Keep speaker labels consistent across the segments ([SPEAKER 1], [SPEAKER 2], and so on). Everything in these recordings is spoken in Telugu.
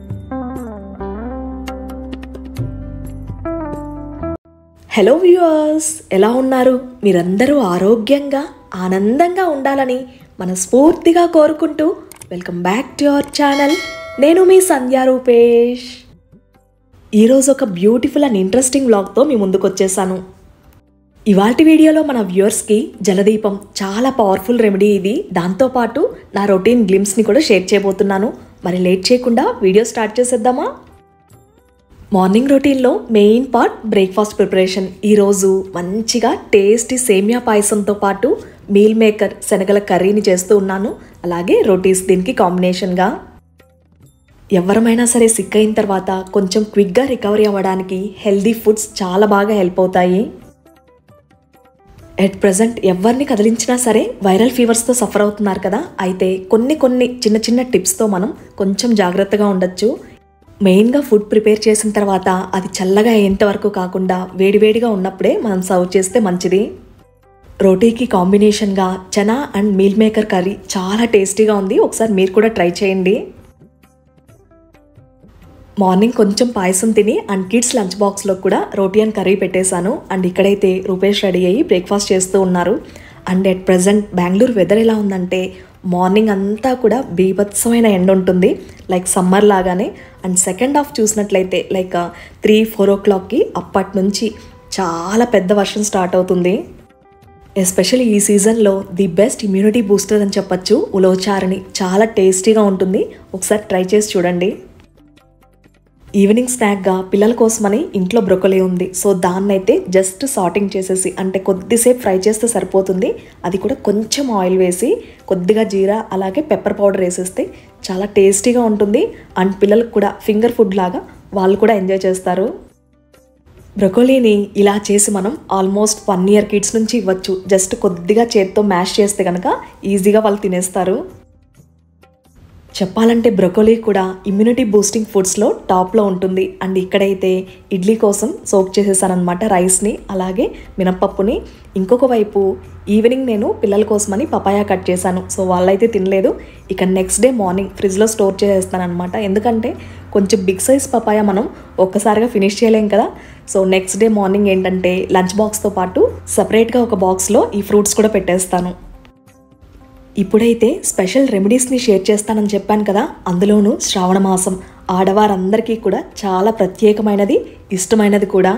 [SPEAKER 1] హలో వ్యూవర్స్ ఎలా ఉన్నారు మీరందరూ ఆరోగ్యంగా ఆనందంగా ఉండాలని మనస్ఫూర్తిగా కోరుకుంటూ welcome back to our channel నేను మీ సంధ్యా రూపేష్ ఈరోజు ఒక బ్యూటిఫుల్ అండ్ ఇంట్రెస్టింగ్ వ్లాగ్తో మీ ముందుకు వచ్చేసాను ఇవాల్టి వీడియోలో మన వ్యూవర్స్కి జలదీపం చాలా పవర్ఫుల్ రెమెడీ ఇది దాంతోపాటు నా రొటీన్ గ్లిమ్స్ని కూడా షేర్ చేయబోతున్నాను మరి లేట్ చేయకుండా వీడియో స్టార్ట్ చేసేద్దామా మార్నింగ్ రొటీన్లో మెయిన్ పార్ట్ బ్రేక్ఫాస్ట్ ప్రిపరేషన్ ఈరోజు మంచిగా టేస్టీ సేమియా పాయసంతో పాటు మీల్ మేకర్ శనగల కర్రీని చేస్తూ ఉన్నాను అలాగే రోటీస్ దీనికి కాంబినేషన్గా ఎవరమైనా సరే సిక్ అయిన తర్వాత కొంచెం క్విక్గా రికవరీ అవ్వడానికి హెల్దీ ఫుడ్స్ చాలా బాగా హెల్ప్ అవుతాయి ఎట్ ప్రజెంట్ ఎవరిని కదిలించినా సరే వైరల్ ఫీవర్స్తో సఫర్ అవుతున్నారు కదా అయితే కొన్ని కొన్ని చిన్న చిన్న టిప్స్తో మనం కొంచెం జాగ్రత్తగా ఉండొచ్చు మెయిన్గా ఫుడ్ ప్రిపేర్ చేసిన తర్వాత అది చల్లగా అయ్యేంత వరకు కాకుండా వేడివేడిగా ఉన్నప్పుడే మనం సర్వ్ చేస్తే మంచిది రోటీకి కాంబినేషన్గా chana and meal maker curry చాలా టేస్టీగా ఉంది ఒకసారి మీరు కూడా ట్రై చేయండి మార్నింగ్ కొంచెం పాయసం తిని అండ్ కిడ్స్ లంచ్ బాక్స్లో కూడా రోటీ అండ్ కర్రీ పెట్టేశాను అండ్ ఇక్కడైతే రూపేష్ రెడీ అయ్యి బ్రేక్ఫాస్ట్ చేస్తూ ఉన్నారు and at present Bengaluru weather ఎలా ఉందంటే మార్నింగ్ అంతా కూడా బీభత్సమైన ఎండ ఉంటుంది లైక్ సమ్మర్ లాగానే అండ్ సెకండ్ హాఫ్ చూసినట్లయితే లైక్ త్రీ ఫోర్ ఓ క్లాక్కి అప్పటి నుంచి చాలా పెద్ద వర్షం స్టార్ట్ అవుతుంది ఎస్పెషల్లీ ఈ సీజన్లో ది బెస్ట్ ఇమ్యూనిటీ బూస్టర్ అని చెప్పొచ్చు ఉలోచారని చాలా టేస్టీగా ఉంటుంది ఒకసారి ట్రై చేసి చూడండి ఈవినింగ్ స్నాక్గా పిల్లల కోసమని ఇంట్లో బ్రొకలీ ఉంది సో దాన్నైతే జస్ట్ సార్టింగ్ చేసేసి అంటే కొద్దిసేపు ఫ్రై చేస్తే సరిపోతుంది అది కూడా కొంచెం ఆయిల్ వేసి కొద్దిగా జీరా అలాగే పెప్పర్ పౌడర్ వేసేస్తే చాలా టేస్టీగా ఉంటుంది అండ్ పిల్లలకు కూడా ఫింగర్ ఫుడ్ లాగా వాళ్ళు కూడా ఎంజాయ్ చేస్తారు బ్రొకోలీని ఇలా చేసి మనం ఆల్మోస్ట్ వన్ ఇయర్ కిడ్స్ నుంచి ఇవ్వచ్చు జస్ట్ కొద్దిగా చేత్తో మ్యాష్ చేస్తే కనుక ఈజీగా వాళ్ళు తినేస్తారు చెప్పాలంటే బ్రొకోలీ కూడా ఇమ్యూనిటీ బూస్టింగ్ ఫుడ్స్లో టాప్లో ఉంటుంది అండ్ ఇక్కడైతే ఇడ్లీ కోసం సోక్ చేసేసానమాట రైస్ని అలాగే మినప్పప్పుని ఇంకొక వైపు ఈవినింగ్ నేను పిల్లల కోసమని పపాయా కట్ చేశాను సో వాళ్ళైతే తినలేదు ఇక నెక్స్ట్ డే మార్నింగ్ ఫ్రిడ్జ్లో స్టోర్ చేసేస్తానమాట ఎందుకంటే కొంచెం బిగ్ సైజ్ పపాయా మనం ఒక్కసారిగా ఫినిష్ చేయలేం కదా సో నెక్స్ట్ డే మార్నింగ్ ఏంటంటే లంచ్ బాక్స్తో పాటు సపరేట్గా ఒక బాక్స్లో ఈ ఫ్రూట్స్ కూడా పెట్టేస్తాను ఇప్పుడైతే స్పెషల్ రెమెడీస్ని షేర్ చేస్తానని చెప్పాను కదా అందులోనూ శ్రావణ మాసం ఆడవారందరికీ కూడా చాలా ప్రత్యేకమైనది ఇష్టమైనది కూడా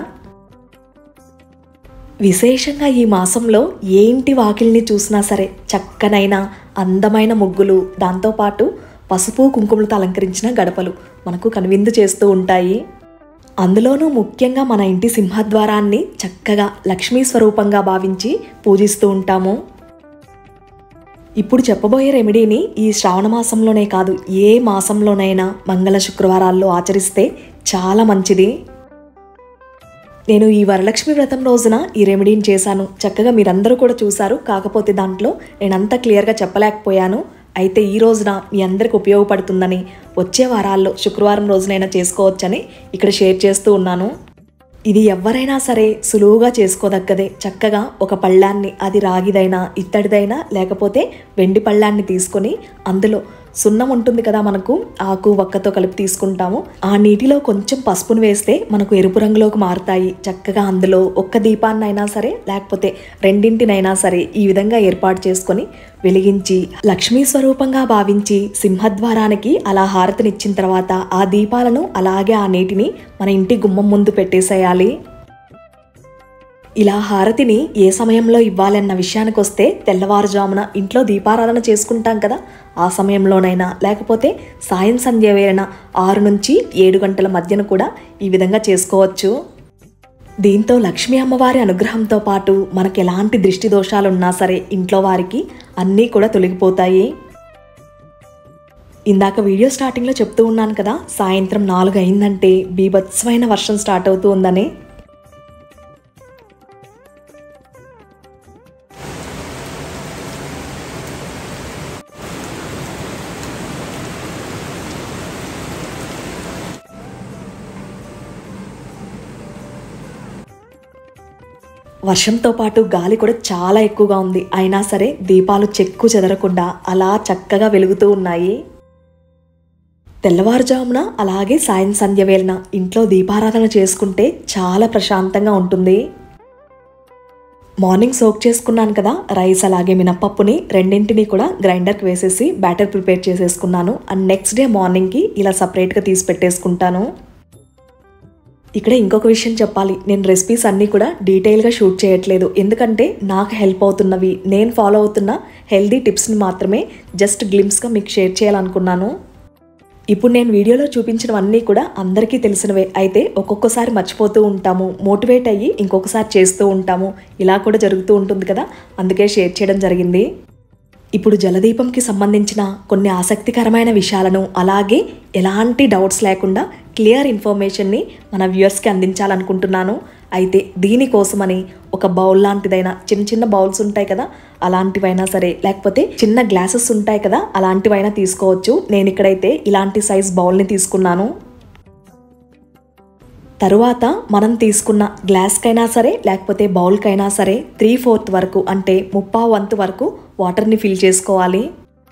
[SPEAKER 1] విశేషంగా ఈ మాసంలో ఏంటి వాకిల్ని చూసినా సరే చక్కనైన అందమైన ముగ్గులు దాంతోపాటు పసుపు కుంకుమలతో అలంకరించిన గడపలు మనకు కనువిందు చేస్తూ ఉంటాయి అందులోనూ ముఖ్యంగా మన ఇంటి సింహద్వారాన్ని చక్కగా లక్ష్మీ స్వరూపంగా భావించి పూజిస్తూ ఉంటాము ఇప్పుడు చెప్పబోయే రెమెడీని ఈ శ్రావణ మాసంలోనే కాదు ఏ మాసంలోనైనా మంగళ శుక్రవారాల్లో ఆచరిస్తే చాలా మంచిది నేను ఈ వరలక్ష్మి వ్రతం రోజున ఈ రెమెడీని చేశాను చక్కగా మీరందరూ కూడా చూశారు కాకపోతే దాంట్లో నేను అంత క్లియర్గా చెప్పలేకపోయాను అయితే ఈ రోజున మీ అందరికి ఉపయోగపడుతుందని వచ్చే వారాల్లో శుక్రవారం రోజునైనా చేసుకోవచ్చని ఇక్కడ షేర్ చేస్తూ ఉన్నాను ఇది ఎవరైనా సరే సులువుగా చేసుకోదగ్గదే చక్కగా ఒక పళ్ళాన్ని అది రాగిదైనా ఇత్తడిదైనా లేకపోతే వెండి పళ్ళాన్ని తీసుకొని అందులో సున్నం ఉంటుంది కదా మనకు ఆకు వక్కతో కలిపి తీసుకుంటాము ఆ నీటిలో కొంచెం పసుపును వేస్తే మనకు ఎరుపు రంగులోకి మారుతాయి చక్కగా అందులో ఒక్క దీపాన్ని అయినా సరే లేకపోతే రెండింటినైనా సరే ఈ విధంగా ఏర్పాటు చేసుకొని వెలిగించి లక్ష్మీ స్వరూపంగా భావించి సింహద్వారానికి అలా హారతినిచ్చిన తర్వాత ఆ దీపాలను అలాగే ఆ నీటిని మన ఇంటి గుమ్మం ముందు పెట్టేసేయాలి ఇలా హారతిని ఏ సమయంలో ఇవ్వాలన్న విషయానికి వస్తే తెల్లవారుజామున ఇంట్లో దీపారాధన చేసుకుంటాం కదా ఆ సమయంలోనైనా లేకపోతే సాయం సంధ్య వేళన ఆరు నుంచి ఏడు గంటల మధ్యన కూడా ఈ విధంగా చేసుకోవచ్చు దీంతో లక్ష్మీ అమ్మవారి అనుగ్రహంతో పాటు మనకి ఎలాంటి దృష్టి దోషాలు ఉన్నా సరే ఇంట్లో వారికి అన్నీ కూడా తొలగిపోతాయి ఇందాక వీడియో స్టార్టింగ్లో చెప్తూ ఉన్నాను కదా సాయంత్రం నాలుగు అయిందంటే బీభత్సమైన వర్షం స్టార్ట్ అవుతూ ఉందని వర్షంతో పాటు గాలి కూడా చాలా ఎక్కువగా ఉంది అయినా సరే దీపాలు చెక్కు చెదరకుండా అలా చక్కగా వెలుగుతూ ఉన్నాయి తెల్లవారుజామున అలాగే సాయం సంధ్య వేళన ఇంట్లో దీపారాధన చేసుకుంటే చాలా ప్రశాంతంగా ఉంటుంది మార్నింగ్ సోక్ చేసుకున్నాను కదా రైస్ అలాగే మినప్పప్పుని రెండింటిని కూడా గ్రైండర్కి వేసేసి బ్యాటర్ ప్రిపేర్ చేసేసుకున్నాను అండ్ నెక్స్ట్ డే మార్నింగ్కి ఇలా సపరేట్గా తీసి పెట్టేసుకుంటాను ఇక్కడ ఇంకొక విషయం చెప్పాలి నేను రెసిపీస్ అన్నీ కూడా డీటెయిల్గా షూట్ చేయట్లేదు ఎందుకంటే నాకు హెల్ప్ అవుతున్నవి నేను ఫాలో అవుతున్న హెల్దీ టిప్స్ని మాత్రమే జస్ట్ గ్లిమ్స్గా మీకు షేర్ చేయాలనుకున్నాను ఇప్పుడు నేను వీడియోలో చూపించినవన్నీ కూడా అందరికీ తెలిసినవే అయితే ఒక్కొక్కసారి మర్చిపోతూ ఉంటాము మోటివేట్ అయ్యి ఇంకొకసారి చేస్తూ ఉంటాము ఇలా కూడా జరుగుతూ ఉంటుంది కదా అందుకే షేర్ చేయడం జరిగింది ఇప్పుడు జలదీపంకి సంబంధించిన కొన్ని ఆసక్తికరమైన విషయాలను అలాగే ఎలాంటి డౌట్స్ లేకుండా క్లియర్ ఇన్ఫర్మేషన్ని మన వ్యూయర్స్కి అందించాలనుకుంటున్నాను అయితే దీనికోసమని ఒక బౌల్ లాంటిదైనా చిన్న చిన్న బౌల్స్ ఉంటాయి కదా అలాంటివైనా సరే లేకపోతే చిన్న గ్లాసెస్ ఉంటాయి కదా అలాంటివైనా తీసుకోవచ్చు నేను ఇక్కడైతే ఇలాంటి సైజ్ బౌల్ని తీసుకున్నాను తరువాత మనం తీసుకున్న గ్లాస్కైనా సరే లేకపోతే బౌల్కైనా సరే త్రీ ఫోర్త్ వరకు అంటే ముప్పా వంతు వరకు వాటర్ని ఫిల్ చేసుకోవాలి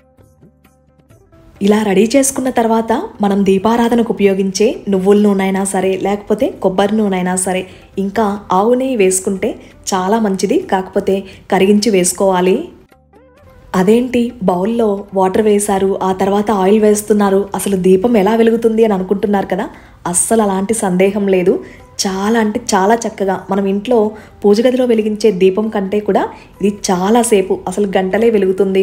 [SPEAKER 1] ఇలా రెడీ చేసుకున్న తర్వాత మనం దీపారాధనకు ఉపయోగించే నువ్వుల నూనె అయినా సరే లేకపోతే కొబ్బరి నూనె అయినా సరే ఇంకా ఆవు నెయ్యి వేసుకుంటే చాలా మంచిది కాకపోతే కరిగించి వేసుకోవాలి అదేంటి బౌల్లో వాటర్ వేశారు ఆ తర్వాత ఆయిల్ వేస్తున్నారు అసలు దీపం ఎలా వెలుగుతుంది అని అనుకుంటున్నారు కదా అస్సలు అలాంటి సందేహం లేదు చాలా అంటే చాలా చక్కగా మనం ఇంట్లో పూజ గదిలో వెలిగించే దీపం కంటే కూడా ఇది చాలాసేపు అసలు గంటలే వెలుగుతుంది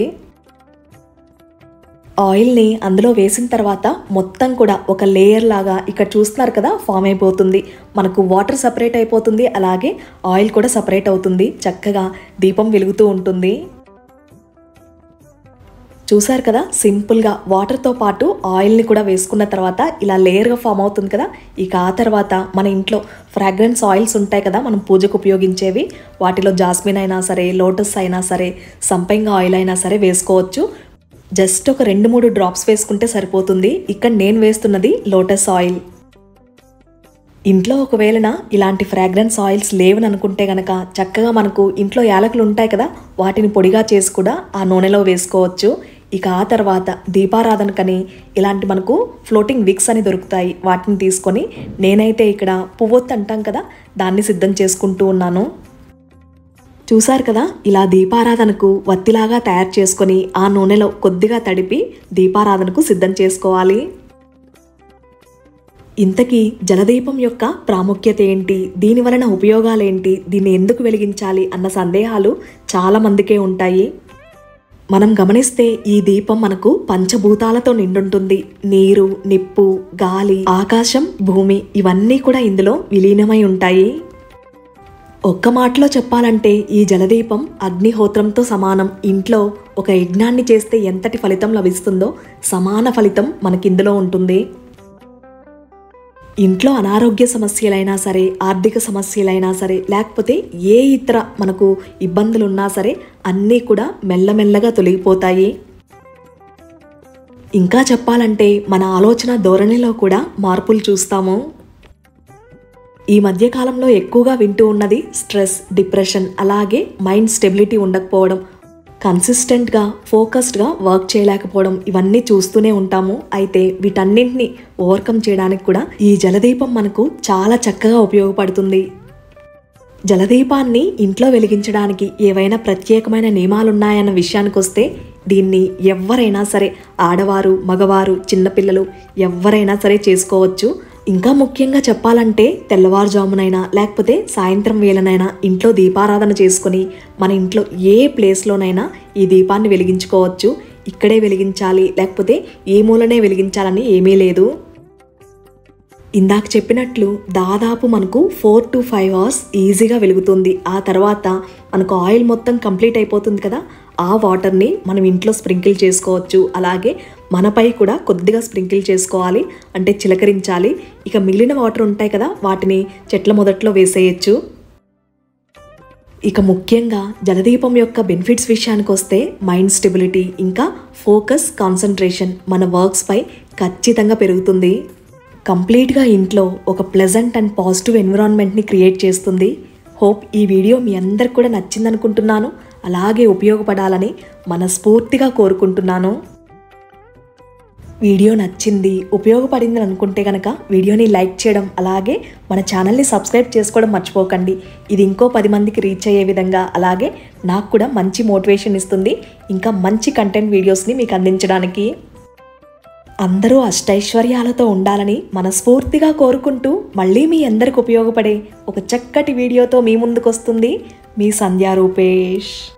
[SPEAKER 1] ఆయిల్ని అందులో వేసిన తర్వాత మొత్తం కూడా ఒక లేయర్ లాగా ఇక్కడ చూస్తున్నారు కదా ఫామ్ అయిపోతుంది మనకు వాటర్ సపరేట్ అయిపోతుంది అలాగే ఆయిల్ కూడా సపరేట్ అవుతుంది చక్కగా దీపం వెలుగుతూ ఉంటుంది చూసారు కదా సింపుల్గా వాటర్తో పాటు ఆయిల్ని కూడా వేసుకున్న తర్వాత ఇలా లేయర్గా ఫామ్ అవుతుంది కదా ఇక ఆ తర్వాత మన ఇంట్లో ఫ్రాగ్రెన్స్ ఆయిల్స్ ఉంటాయి కదా మనం పూజకు ఉపయోగించేవి వాటిలో జాస్మిన్ అయినా సరే లోటస్ అయినా సరే సంపంగి ఆయిల్ అయినా సరే వేసుకోవచ్చు జస్ట్ ఒక రెండు మూడు డ్రాప్స్ వేసుకుంటే సరిపోతుంది ఇక్కడ నేను వేస్తున్నది లోటస్ ఆయిల్ ఇంట్లో ఒకవేళన ఇలాంటి ఫ్రాగ్రెన్స్ ఆయిల్స్ లేవని అనుకుంటే గనక చక్కగా మనకు ఇంట్లో యాలకులు ఉంటాయి కదా వాటిని పొడిగా చేసి కూడా ఆ నూనెలో వేసుకోవచ్చు ఇక ఆ తర్వాత దీపారాధనకని ఇలాంటి మనకు ఫ్లోటింగ్ విక్స్ అని దొరుకుతాయి వాటిని తీసుకొని నేనైతే ఇక్కడ పువ్వొత్తు అంటాం కదా దాన్ని సిద్ధం చేసుకుంటూ ఉన్నాను చూసారు కదా ఇలా దీపారాధనకు వత్తిలాగా తయారు చేసుకొని ఆ నూనెలో కొద్దిగా తడిపి దీపారాధనకు సిద్ధం చేసుకోవాలి ఇంతకీ జలదీపం యొక్క ప్రాముఖ్యత ఏంటి దీని వలన ఉపయోగాలేంటి దీన్ని ఎందుకు వెలిగించాలి అన్న సందేహాలు చాలా మందికే ఉంటాయి మనం గమనిస్తే ఈ దీపం మనకు పంచభూతాలతో నిండుంటుంది నీరు నిప్పు గాలి ఆకాశం భూమి ఇవన్నీ కూడా ఇందులో విలీనమై ఉంటాయి ఒక్క మాటలో చెప్పాలంటే ఈ జలదీపం అగ్నిహోత్రంతో సమానం ఇంట్లో ఒక యజ్ఞాన్ని చేస్తే ఎంతటి ఫలితం లభిస్తుందో సమాన ఫలితం మనకిందులో ఉంటుంది ఇంట్లో అనారోగ్య సమస్యలైనా సరే ఆర్థిక సమస్యలైనా సరే లేకపోతే ఏ ఇతర మనకు ఇబ్బందులు ఉన్నా సరే అన్నీ కూడా మెల్లమెల్లగా తొలగిపోతాయి ఇంకా చెప్పాలంటే మన ఆలోచన ధోరణిలో కూడా మార్పులు చూస్తాము ఈ మధ్య కాలంలో ఎక్కువగా వింటూ ఉన్నది స్ట్రెస్ డిప్రెషన్ అలాగే మైండ్ స్టెబిలిటీ ఉండకపోవడం కన్సిస్టెంట్గా ఫోకస్డ్గా వర్క్ చేయలేకపోవడం ఇవన్నీ చూస్తూనే ఉంటాము అయితే వీటన్నింటినీ ఓవర్కమ్ చేయడానికి కూడా ఈ జలదీపం మనకు చాలా చక్కగా ఉపయోగపడుతుంది జలదీపాన్ని ఇంట్లో వెలిగించడానికి ఏవైనా ప్రత్యేకమైన నియమాలున్నాయన్న విషయానికి వస్తే దీన్ని ఎవరైనా సరే ఆడవారు మగవారు చిన్నపిల్లలు ఎవరైనా సరే చేసుకోవచ్చు ఇంకా ముఖ్యంగా చెప్పాలంటే తెల్లవారుజామునైనా లేకపోతే సాయంత్రం వేళనైనా ఇంట్లో దీపారాధన చేసుకొని మన ఇంట్లో ఏ ప్లేస్లోనైనా ఈ దీపాన్ని వెలిగించుకోవచ్చు ఇక్కడే వెలిగించాలి లేకపోతే ఏ మూలనే వెలిగించాలని ఏమీ లేదు ఇందాక చెప్పినట్లు దాదాపు మనకు ఫోర్ టు ఫైవ్ అవర్స్ ఈజీగా వెలుగుతుంది ఆ తర్వాత మనకు ఆయిల్ మొత్తం కంప్లీట్ అయిపోతుంది కదా ఆ వాటర్ని మనం ఇంట్లో స్ప్రింకిల్ చేసుకోవచ్చు అలాగే మనపై కూడా కొద్దిగా స్ప్రింకిల్ చేసుకోవాలి అంటే చిలకరించాలి ఇక మిగిలిన వాటర్ ఉంటాయి కదా వాటిని చెట్ల మొదట్లో వేసేయచ్చు ఇక ముఖ్యంగా జలదీపం యొక్క బెనిఫిట్స్ విషయానికి వస్తే మైండ్ స్టెబిలిటీ ఇంకా ఫోకస్ కాన్సన్ట్రేషన్ మన వర్క్స్పై ఖచ్చితంగా పెరుగుతుంది కంప్లీట్గా ఇంట్లో ఒక ప్లెజెంట్ అండ్ పాజిటివ్ ఎన్విరాన్మెంట్ని క్రియేట్ చేస్తుంది హోప్ ఈ వీడియో మీ అందరికి కూడా నచ్చిందనుకుంటున్నాను అలాగే ఉపయోగపడాలని మనస్ఫూర్తిగా కోరుకుంటున్నాను వీడియో నచ్చింది ఉపయోగపడింది అనుకుంటే కనుక వీడియోని లైక్ చేయడం అలాగే మన ఛానల్ని సబ్స్క్రైబ్ చేసుకోవడం మర్చిపోకండి ఇది ఇంకో పది మందికి రీచ్ అయ్యే విధంగా అలాగే నాకు కూడా మంచి మోటివేషన్ ఇస్తుంది ఇంకా మంచి కంటెంట్ వీడియోస్ని మీకు అందించడానికి అందరూ అష్టైశ్వర్యాలతో ఉండాలని మనస్ఫూర్తిగా కోరుకుంటూ మళ్ళీ మీ అందరికి ఉపయోగపడే ఒక చక్కటి వీడియోతో మీ ముందుకు వస్తుంది మీ సంధ్యా రూపేష్